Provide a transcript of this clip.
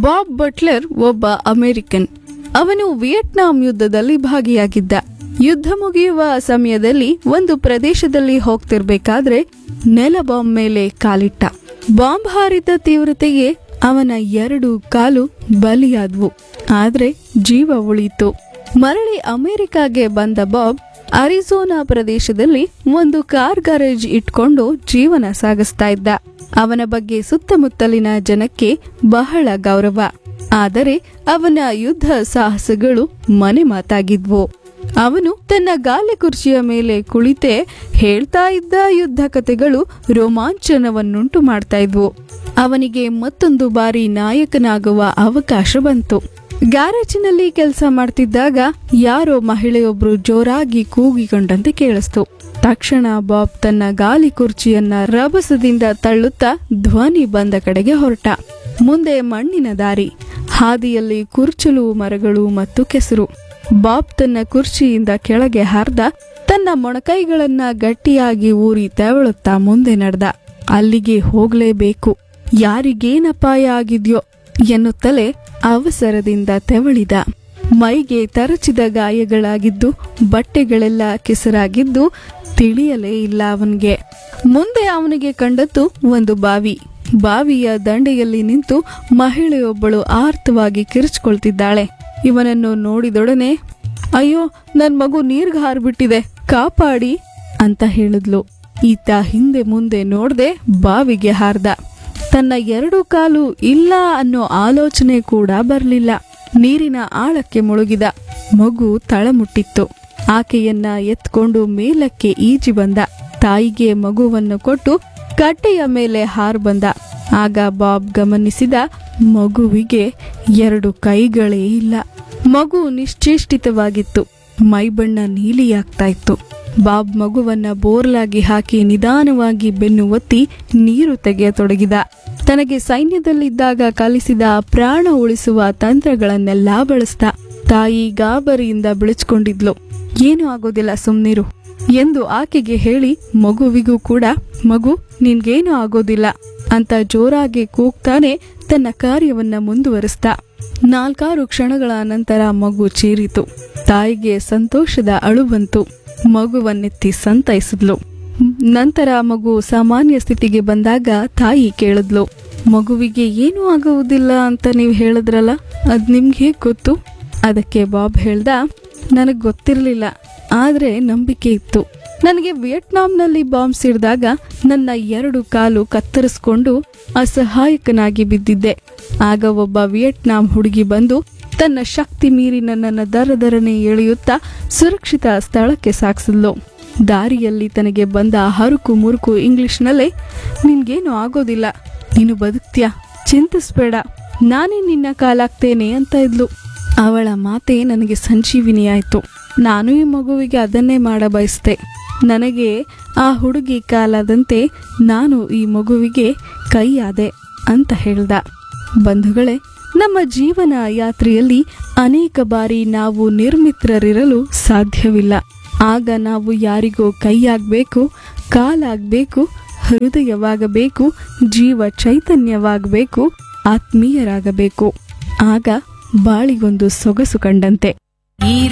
Bob Butler ಒಬ್ಬ American ಅವನು Vietnam ಯುದ್ಧದಲ್ಲಿ ಭಾಗಿಯಾಗಿದ್ದ ಯುದ್ಧ ಮುಗಿಯುವ ಸಮಯದಲ್ಲಿ ಒಂದು ಪ್ರದೇಶದಲ್ಲಿ ಹೋಗ್ತಿರ್ಬೇಕಾದ್ರೆ ನೆಲ ಬಾಂಬ್ ಮೇಲೆ ಕಾಲಿಟ್ಟ ಬಾಂಬ್ ಹಾರಿದ ತೀವ್ರತೆಗೆ ಅವನ ಎರಡು ಕಾಲು ಬಲಿಯಾದ್ವು ಆದ್ರೆ ಜೀವ ಉಳಿಯಿತು ಮರಳಿ ಅಮೆರಿಕಾಗೆ ಬಂದ ಬಾಬ್ ಅರಿಜೋನಾ ಪ್ರದೇಶದಲ್ಲಿ ಒಂದು ಕಾರ್ ಗ್ಯಾರೇಜ್ ಇಟ್ಕೊಂಡು ಜೀವನ ಸಾಗಿಸ್ತಾ ಇದ್ದ ಅವನ ಬಗ್ಗೆ ಸುತ್ತಮುತ್ತಲಿನ ಜನಕ್ಕೆ ಬಹಳ ಗೌರವ ಆದರೆ ಅವನ ಯುದ್ಧ ಸಾಹಸಗಳು ಮನೆ ಮಾತಾಗಿದ್ವು ಅವನು ತನ್ನ ಗಾಲಿ ಕುರ್ಚಿಯ ಮೇಲೆ ಕುಳಿತೇ ಹೇಳ್ತಾ ಇದ್ದ ಯುದ್ಧ ಕಥೆಗಳು ರೋಮಾಂಚನವನ್ನುಂಟು ಮಾಡ್ತಾ ಇದ್ವು ಅವನಿಗೆ ಮತ್ತೊಂದು ಬಾರಿ ನಾಯಕನಾಗುವ ಅವಕಾಶ ಬಂತು ಗ್ಯಾರೇಜಿನಲ್ಲಿ ಕೆಲಸ ಮಾಡ್ತಿದ್ದಾಗ ಯಾರೋ ಮಹಿಳೆಯೊಬ್ರು ಜೋರಾಗಿ ಕೂಗಿಕೊಂಡಂತೆ ಕೇಳಿಸ್ತು ತಕ್ಷಣ ಬಾಬ್ ತನ್ನ ಗಾಲಿ ಕುರ್ಚಿಯನ್ನ ರಭಸದಿಂದ ತಳ್ಳುತ್ತಾ ಧ್ವನಿ ಬಂದ ಕಡೆಗೆ ಹೊರಟ ಮುಂದೆ ಮಣ್ಣಿನ ದಾರಿ ಹಾದಿಯಲ್ಲಿ ಕುರ್ಚಲು ಮರಗಳು ಮತ್ತು ಕೆಸರು ಬಾಬ್ ತನ್ನ ಕುರ್ಚಿಯಿಂದ ಕೆಳಗೆ ಹಾರ್ದ ತನ್ನ ಮೊಣಕೈಗಳನ್ನ ಗಟ್ಟಿಯಾಗಿ ಊರಿ ತೆವಳುತ್ತಾ ಮುಂದೆ ನಡೆದ ಅಲ್ಲಿಗೆ ಹೋಗ್ಲೇಬೇಕು ಯಾರಿಗೇನಪಾಯ ಆಗಿದ್ಯೋ ಎನ್ನುತ್ತಲೇ ಅವಸರದಿಂದ ತೆವಳಿದ ಮೈಗೆ ತರಚಿದ ಗಾಯಗಳಾಗಿದ್ದು ಬಟ್ಟೆಗಳೆಲ್ಲ ಕೆಸರಾಗಿದ್ದು ತಿಳಿಯಲೇ ಇಲ್ಲ ಅವನಿಗೆ ಮುಂದೆ ಅವನಿಗೆ ಕಂಡದ್ದು ಒಂದು ಬಾವಿ ಬಾವಿಯ ದಂಡೆಯಲ್ಲಿ ನಿಂತು ಮಹಿಳೆಯೊಬ್ಬಳು ಆರ್ತವಾಗಿ ಕಿರಿಚ್ಕೊಳ್ತಿದ್ದಾಳೆ ಇವನನ್ನು ನೋಡಿದೊಡನೆ ಅಯ್ಯೋ ನನ್ ಮಗು ನೀರ್ಗ್ ಹಾರ್ಬಿಟ್ಟಿದೆ ಕಾಪಾಡಿ ಅಂತ ಹೇಳಿದ್ಲು ಈತ ಹಿಂದೆ ಮುಂದೆ ನೋಡ್ದೆ ಬಾವಿಗೆ ಹಾರ್ದ ತನ್ನ ಎರಡು ಕಾಲು ಇಲ್ಲ ಅನ್ನೋ ಆಲೋಚನೆ ಕೂಡ ಬರಲಿಲ್ಲ ನೀರಿನ ಆಳಕ್ಕೆ ಮುಳುಗಿದ ಮಗು ತಳಮುಟ್ಟಿತ್ತು ಆಕೆಯನ್ನ ಎತ್ಕೊಂಡು ಮೇಲಕ್ಕೆ ಈಜಿ ಬಂದ ತಾಯಿಗೆ ಮಗುವನ್ನು ಕೊಟ್ಟು ಕಟ್ಟೆಯ ಮೇಲೆ ಹಾರ್ ಬಂದ ಆಗ ಬಾಬ್ ಗಮನಿಸಿದ ಮಗುವಿಗೆ ಎರಡು ಕೈಗಳೇ ಇಲ್ಲ ಮಗು ನಿಶ್ಚೇಷ್ಟಿತವಾಗಿತ್ತು ಮೈಬಣ್ಣ ನೀಲಿಯಾಗ್ತಾ ಇತ್ತು ಬಾಬ್ ಮಗುವನ್ನ ಬೋರ್ಲಾಗಿ ಹಾಕಿ ನಿಧಾನವಾಗಿ ಬೆನ್ನು ಒತ್ತಿ ನೀರು ತೆಗೆಯತೊಡಗಿದ ತನಗೆ ಸೈನ್ಯದಲ್ಲಿದ್ದಾಗ ಕಲಿಸಿದ ಪ್ರಾಣ ಉಳಿಸುವ ತಂತ್ರಗಳನ್ನೆಲ್ಲ ಬಳಸ್ದ ತಾಯಿ ಗಾಬರಿಯಿಂದ ಬಿಳಿಸ್ಕೊಂಡಿದ್ಲು ಏನೂ ಆಗೋದಿಲ್ಲ ಸುಮ್ನಿರು ಎಂದು ಆಕೆಗೆ ಹೇಳಿ ಮಗುವಿಗೂ ಕೂಡ ಮಗು ನಿನ್ಗೇನು ಆಗೋದಿಲ್ಲ ಅಂತ ಜೋರಾಗಿ ಕೂಗ್ತಾನೆ ತನ್ನ ಕಾರ್ಯವನ್ನ ಮುಂದುವರಿಸ್ದ ನಾಲ್ಕಾರು ಕ್ಷಣಗಳ ನಂತರ ಮಗು ಚೀರಿತು ತಾಯಿಗೆ ಸಂತೋಷದ ಅಳು ಬಂತು ಮಗುವನ್ನೆತ್ತಿ ಸಂತೈಸಿದ್ಲು ನಂತರ ಮಗು ಸಾಮಾನ್ಯ ಸ್ಥಿತಿಗೆ ಬಂದಾಗ ತಾಯಿ ಕೇಳಿದ್ಲು ಮಗುವಿಗೆ ಏನೂ ಆಗುವುದಿಲ್ಲ ಅಂತ ನೀವು ಹೇಳಿದ್ರಲ್ಲ ಅದ್ ನಿಮ್ಗೆ ಹೇಗ್ ಗೊತ್ತು ಅದಕ್ಕೆ ಬಾಬ್ ಹೇಳ್ದ ನನಗ್ ಗೊತ್ತಿರಲಿಲ್ಲ ಆದ್ರೆ ನಂಬಿಕೆ ಇತ್ತು ನನಗೆ ವಿಯೆಟ್ನಾಂನಲ್ಲಿ ಬಾಂಬ್ ಸಿಡಿದಾಗ ನನ್ನ ಎರಡು ಕಾಲು ಕತ್ತರಿಸ್ಕೊಂಡು ಅಸಹಾಯಕನಾಗಿ ಬಿದ್ದಿದ್ದೆ ಆಗ ಒಬ್ಬ ವಿಯೆಟ್ನಾಂ ಹುಡುಗಿ ಬಂದು ತನ್ನ ಶಕ್ತಿ ಮೀರಿ ನನ್ನನ್ನು ದರದರನೆ ಎಳೆಯುತ್ತಾ ಸುರಕ್ಷಿತ ಸ್ಥಳಕ್ಕೆ ಸಾಗಿಸಿದ್ಲು ದಾರಿಯಲ್ಲಿ ತನಗೆ ಬಂದ ಹರುಕು ಮುರುಕು ಇಂಗ್ಲಿಷ್ನಲ್ಲೇ ನಿನ್ಗೇನು ಆಗೋದಿಲ್ಲ ನೀನು ಬದುಕ್ತ್ಯಾ ಚಿಂತಿಸ್ಬೇಡ ನಾನೇ ನಿನ್ನ ಕಾಲಾಗ್ತೇನೆ ಅಂತ ಇದ್ಲು ಅವಳ ಮಾತೆ ನನಗೆ ಸಂಜೀವಿನಿಯಾಯಿತು ನಾನು ಈ ಮಗುವಿಗೆ ಅದನ್ನೇ ಮಾಡ ಬಯಸ್ದೆ ನನಗೆ ಆ ಹುಡುಗಿ ಕಾಲಾದಂತೆ ನಾನು ಈ ಮಗುವಿಗೆ ಕೈಯಾದೆ ಅಂತ ಹೇಳ್ದ ಬಂಧುಗಳೇ ನಮ್ಮ ಜೀವನ ಯಾತ್ರೆಯಲ್ಲಿ ಅನೇಕ ಬಾರಿ ನಾವು ನಿರ್ಮಿತ್ರರಿರಲು ಸಾಧ್ಯವಿಲ್ಲ ಆಗ ನಾವು ಯಾರಿಗೋ ಕೈಯಾಗಬೇಕು ಕಾಲಾಗಬೇಕು ಹೃದಯವಾಗಬೇಕು ಜೀವ ಚೈತನ್ಯವಾಗಬೇಕು ಆತ್ಮೀಯರಾಗಬೇಕು ಆಗ ಬಾಳಿಗೊಂದು ಸೊಗಸು ಕಂಡಂತೆ ಈ